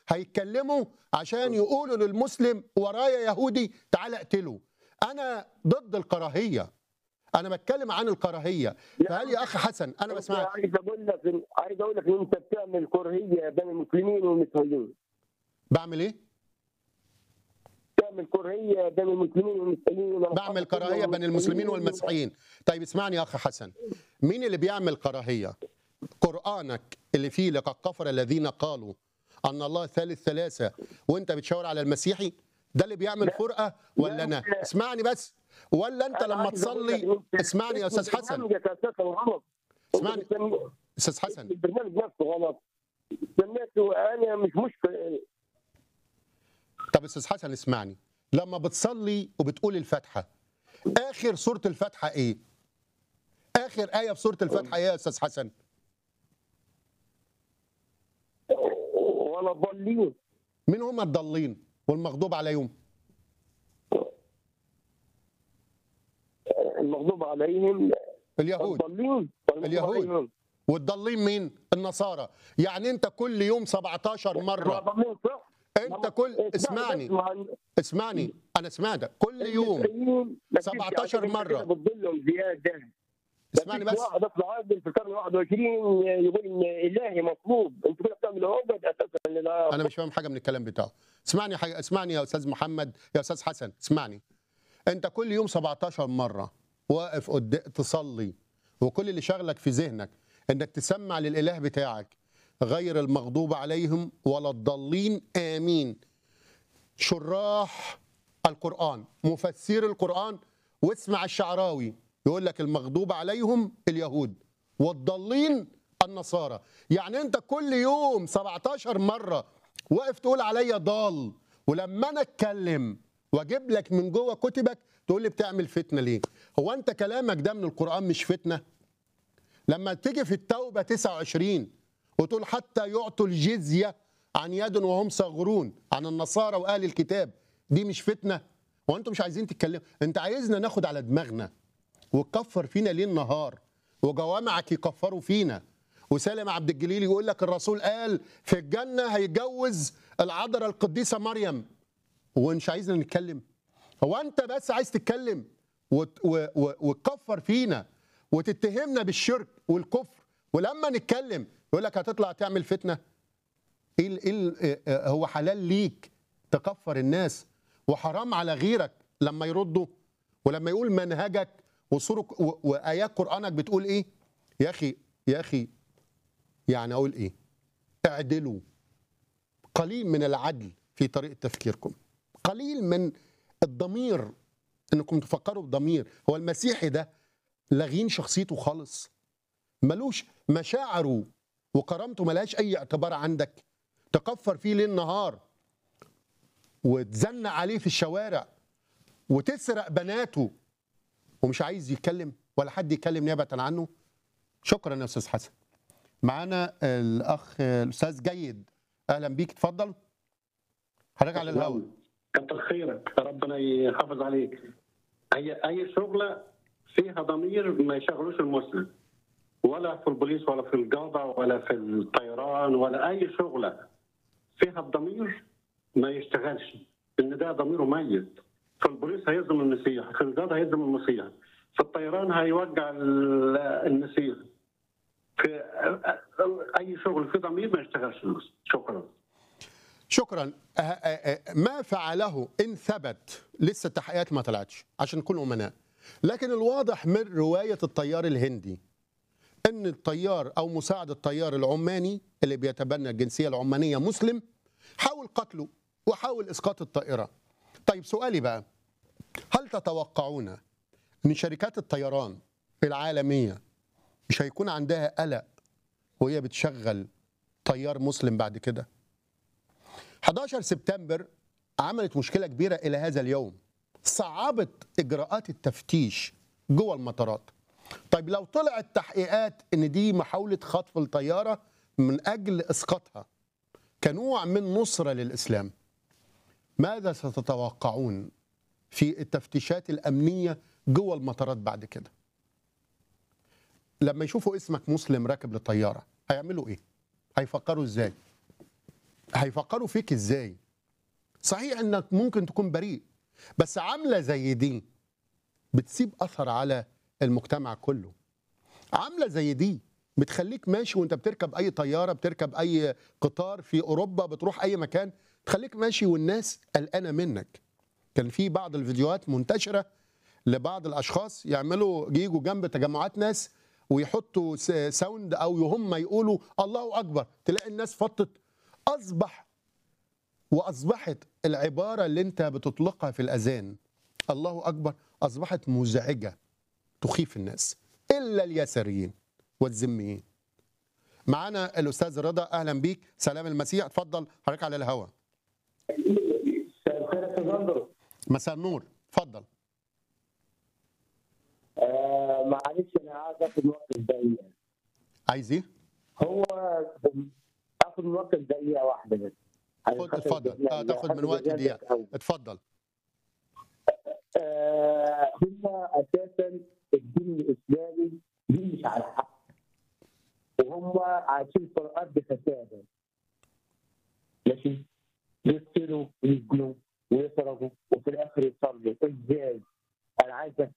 هيتكلموا عشان يقولوا للمسلم ورايا يهودي تعالى اقتله انا ضد الكراهيه انا بتكلم عن الكراهيه فهل يا اخ حسن انا أنت بسمعك عايز اقول لك عايز اقول لك ان انت بتعمل كراهيه بين المسلمين والمسيحيين بعمل ايه بتعمل كراهيه بين المسلمين والمسيحيين بعمل كراهيه بين المسلمين والمسيحيين طيب اسمعني يا اخ حسن مين اللي بيعمل كراهيه قرانك اللي فيه لقد كفر الذين قالوا ان الله ثالث ثلاثه وانت بتشاور على المسيحي ده اللي بيعمل فرقه ولا انا لا. اسمعني بس ولا انت أنا لما عايز أقول لك تصلي إن أنت اسمعني يا استاذ حسن برنامجك اساسا غلط اسمعني. أنت بتسمي- استاذ حسن البرنامج نفسه غلط سميته انا مش مشكله طب استاذ حسن اسمعني لما بتصلي وبتقول الفاتحه اخر سوره الفاتحه ايه اخر ايه في سوره الفاتحه ايه يا استاذ حسن ولا ضالين مين هم الضالين والمغضوب عليهم المغضوب عليهم اليهود الضالين اليهود. والضالين مين النصارى يعني انت كل يوم 17 مره الضالين صح انت كل اسمعني اسمعني انا سمعتك كل يوم 17 مرة. بتضلهم زياده اسمعني مفيش بس واحد يطلع عادل في القرن 21 يقول ان الهي مطلوب انتوا كده بتعملوا عقد اساسا لله انا مش فاهم حاجه من الكلام بتاعه اسمعني حاجة اسمعني يا استاذ محمد يا استاذ حسن اسمعني انت كل يوم 17 مره واقف قد تصلي وكل اللي شغلك في ذهنك انك تسمع للاله بتاعك غير المغضوب عليهم ولا الضالين امين شراح القران مفسر القران واسمع الشعراوي يقول لك المغضوب عليهم اليهود والضالين النصارى يعني انت كل يوم 17 مره واقف تقول عليا ضال ولما انا اتكلم واجيب لك من جوه كتبك تقول لي بتعمل فتنه ليه هو انت كلامك ده من القران مش فتنه لما تيجي في التوبه 29 وتقول حتى يعطوا الجزيه عن يد وهم صاغرون عن النصارى واهل الكتاب دي مش فتنه هو انتوا مش عايزين تتكلموا انت عايزنا ناخد على دماغنا وتكفر فينا ليل نهار وجوامعك يكفروا فينا وسالم عبد الجليل يقول لك الرسول قال في الجنه هيتجوز العذراء القديسه مريم ومش عايزنا نتكلم هو انت بس عايز تتكلم وت- و- و- وتكفر فينا وتتهمنا بالشرك والكفر ولما نتكلم يقول لك هتطلع تعمل فتنه ايه ال- ايه ال- اه- اه هو حلال ليك تكفر الناس وحرام على غيرك لما يردوا ولما يقول منهجك وصورك و- وايات قرانك بتقول ايه يا اخي يا اخي يعني اقول ايه اعدلوا قليل من العدل في طريقه تفكيركم قليل من الضمير انكم تفكروا بضمير هو المسيحي ده لاغين شخصيته خالص ملوش مشاعره وكرامته ملهاش اي اعتبار عندك تكفر فيه ليل نهار وتزنق عليه في الشوارع وتسرق بناته ومش عايز يتكلم ولا حد يتكلم نيابه عنه شكرا يا استاذ حسن معانا الاخ الاستاذ جيد اهلا بيك اتفضل حضرتك على الهواء كتر خيرك ربنا يحافظ عليك اي اي شغله فيها ضمير ما يشغلوش المسلم ولا في البوليس ولا في القضاء ولا في الطيران ولا اي شغله فيها الضمير ما يشتغلش ان ده ضميره ميت في البوليس هيظلم المسيح في القضاء هيظلم المسيح في الطيران هيوجع ال- المسيح في اي شغل فيه ضمير ما يشتغلش المسلم شكرا شكرا أه- أه- أه، ما فعله ان ثبت لسه التحقيقات ما طلعتش عشان نكون امناء لكن الواضح من روايه الطيار الهندي ان الطيار او مساعد الطيار العماني اللي بيتبنى الجنسيه العمانيه مسلم حاول قتله وحاول اسقاط الطائره طيب سؤالي بقى هل تتوقعون ان شركات الطيران العالميه مش هيكون عندها قلق وهي بتشغل طيار مسلم بعد كده 11 سبتمبر عملت مشكلة كبيرة إلى هذا اليوم صعبت إجراءات التفتيش جوه المطارات طيب لو طلعت تحقيقات إن دي محاولة خطف الطيارة من أجل إسقاطها كنوع من نصرة للإسلام ماذا ستتوقعون في التفتيشات الأمنية جوه المطارات بعد كده لما يشوفوا اسمك مسلم راكب للطيارة هيعملوا إيه هيفكروا إزاي هيفكروا فيك ازاي صحيح انك ممكن تكون بريء بس عامله زي دي بتسيب اثر على المجتمع كله عامله زي دي بتخليك ماشي وانت بتركب اي طياره بتركب اي قطار في اوروبا بتروح اي مكان تخليك ماشي والناس قلقانه منك كان في بعض الفيديوهات منتشره لبعض الاشخاص يعملوا يجوا جنب تجمعات ناس ويحطوا س- ساوند او هم يقولوا الله اكبر تلاقي الناس فطت اصبح واصبحت العباره اللي انت بتطلقها في الاذان الله اكبر اصبحت مزعجه تخيف الناس الا اليساريين والذميين معانا الاستاذ رضا اهلا بيك سلام المسيح اتفضل حضرتك على الهواء مساء الخير يا استاذ اندرو مساء النور اتفضل آه معلش انا عايز اخد وقت دقيقه عايز ايه هو اخد من وقت دقيقه واحده بس عشان خد خاطر اتفضل الجزائر- اه تاخد من خاطر وقت الجزائر دقيقه أوي. اتفضل آه هم اساسا الدين الاسلامي دين مش على الحق وهم عايشين في الارض فسادا ماشي يقتلوا ويجنوا ويسرقوا وفي الاخر يصلوا ازاي؟ انا عايز افهم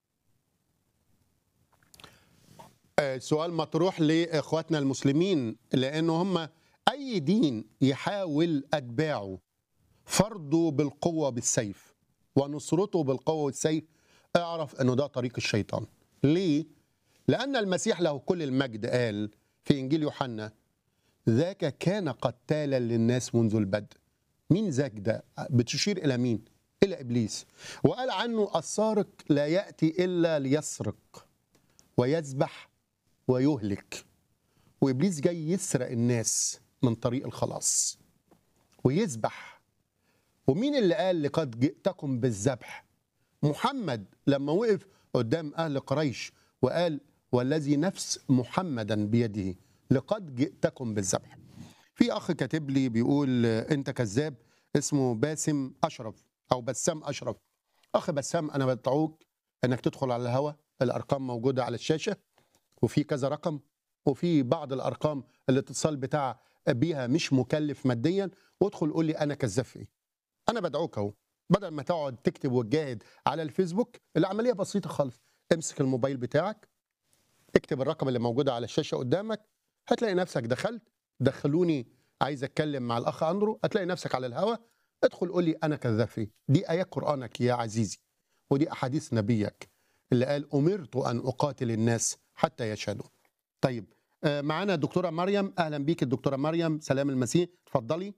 آه، سؤال مطروح لاخواتنا المسلمين لانه هم اي دين يحاول اتباعه فرضه بالقوه بالسيف ونصرته بالقوه والسيف اعرف انه ده طريق الشيطان ليه لان المسيح له كل المجد قال في انجيل يوحنا ذاك كان قتالا للناس منذ البدء مين ذاك ده بتشير الى مين الى ابليس وقال عنه السارق لا ياتي الا ليسرق ويذبح ويهلك وابليس جاي يسرق الناس من طريق الخلاص ويذبح ومين اللي قال لقد جئتكم بالذبح محمد لما وقف قدام اهل قريش وقال والذي نفس محمدا بيده لقد جئتكم بالذبح في اخ كاتب لي بيقول آه، انت كذاب اسمه باسم اشرف او بسام اشرف اخ بسام انا بدعوك انك تدخل على الهواء الارقام موجوده على الشاشه وفي كذا رقم وفي بعض الارقام الاتصال بتاع بيها مش مكلف ماديا وادخل قول لي انا كذاب في ايه انا بدعوك اهو بدل ما تقعد تكتب وتجاهد على الفيسبوك العمليه بسيطه خالص امسك الموبايل بتاعك اكتب الرقم اللي موجود على الشاشه قدامك هتلاقي نفسك دخلت دخلوني عايز اتكلم مع الاخ اندرو هتلاقي نفسك على الهوا ادخل قول لي انا كذاب في إيه. دي ايات قرانك يا عزيزي ودي احاديث نبيك اللي قال امرت ان اقاتل الناس حتى يشهدوا طيب آه، معانا الدكتوره مريم اهلا بيك الدكتوره مريم سلام المسيح اتفضلي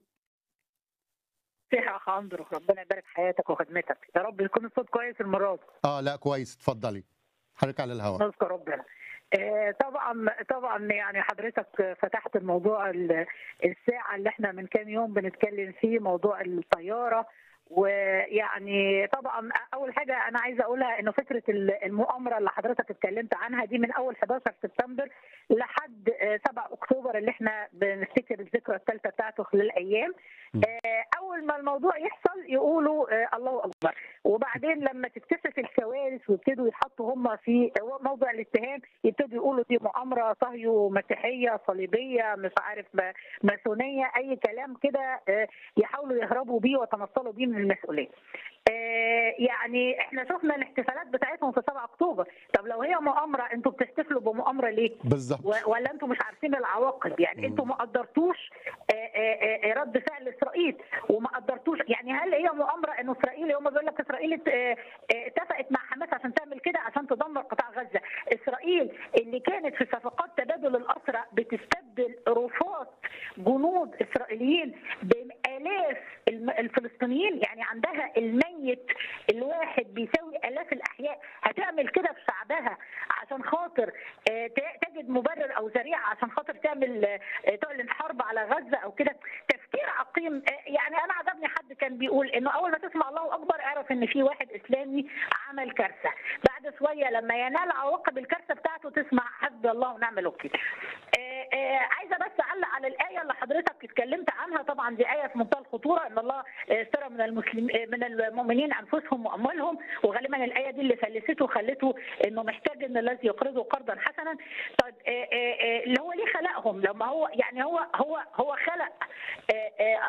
صحة يا اخ اندرو ربنا يبارك حياتك وخدمتك يا رب يكون الصوت كويس المره دي اه لا كويس اتفضلي حضرتك على الهواء نذكر ربنا آه، طبعا طبعا يعني حضرتك فتحت الموضوع ال- الساعه اللي احنا من كام يوم بنتكلم فيه موضوع الطياره ويعني طبعا اول حاجه انا عايزه اقولها انه فكره ال- المؤامره اللي حضرتك اتكلمت عنها دي من اول 11 سبتمبر لحد آه، 7 اكتوبر اللي احنا بنفتكر الذكرى الثالثه بتاعته خلال ايام آه، اول ما الموضوع يحصل يقولوا آه، الله اكبر وبعدين لما تكتشف الكوارث ويبتدوا يحطوا هم في موضع الاتهام يبتدوا يقولوا دي مؤامره صهيو مسيحيه صليبيه مش عارف ما- ماسونيه اي كلام كده آه، يحاولوا يهربوا بيه ويتنصلوا بيه من المسؤوليه. آه، يعني احنا شفنا الاحتفالات بتاعتهم في 7 اكتوبر، طب لو هي مؤامره انتوا بتحتفلوا بمؤامره ليه؟ بالظبط و- ولا انتم مش عارفين العواقب يعني انتم ما قدرتوش آه، آه، آه، رد فعل اسرائيل وما قدرتوش يعني هل هي مؤامره انه اسرائيل هم بيقول لك اسرائيل ات- آه، آه، اتفقت مع حماس عشان تعمل كده عشان تدمر قطاع غزه اسرائيل اللي كانت في صفقات تبادل الاسرى بتستبدل رفات جنود اسرائيليين بالاف الم- الفلسطينيين يعني عندها الميت الواحد بيساوي الاف الاحياء هتعمل كده في شعبها عشان خاطر آه، ت- تجد مبرر او ذريعه عشان خاطر تعمل آه، تعلن حرب على غزه او كده تفكير عقيم آه، يعني انا عجبني حد كان بيقول انه اول ما تسمع الله اكبر اعرف ان في واحد اسلامي عمل كارثه بعد شويه لما ينال عواقب الكارثه بتاعته تسمع حسبي الله ونعم الوكيل آه، آه، عايزه بس اعلق على الايه اللي حضرتك اتكلمت عنها طبعا طبعا دي ايه في منتهى الخطوره ان الله اشترى من المسلم من المؤمنين انفسهم واموالهم وغالبا الايه دي اللي فلسته وخلته انه محتاج ان الذي يقرضه قرضا حسنا طيب آه، آه، آه، اللي هو ليه خلقهم لما هو يعني هو هو هو خلق آه، آه،